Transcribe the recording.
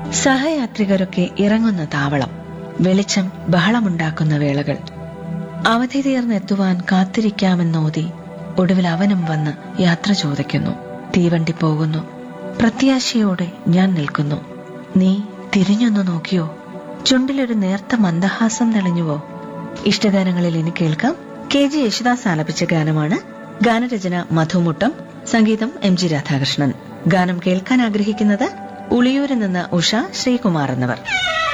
സഹയാത്രികരൊക്കെ ഇറങ്ങുന്ന താവളം വെളിച്ചം ബഹളമുണ്ടാക്കുന്ന വേളകൾ അവധി തീർന്നെത്തുവാൻ കാത്തിരിക്കാമെന്നോതി ഒടുവിൽ അവനും വന്ന് യാത്ര ചോദിക്കുന്നു തീവണ്ടി പോകുന്നു പ്രത്യാശയോടെ ഞാൻ നിൽക്കുന്നു നീ തിരിഞ്ഞൊന്നു നോക്കിയോ ചുണ്ടിലൊരു നേർത്ത മന്ദഹാസം തെളിഞ്ഞുവോ ഇഷ്ടഗാനങ്ങളിൽ ഇനി കേൾക്കാം കെ ജി യേശുദാസ് ആലപിച്ച ഗാനമാണ് ഗാനരചന മധുമുട്ടം സംഗീതം എം ജി രാധാകൃഷ്ണൻ ഗാനം കേൾക്കാൻ ആഗ്രഹിക്കുന്നത് ഉളിയൂരിൽ നിന്ന് ഉഷ ശ്രീകുമാർ എന്നിവർ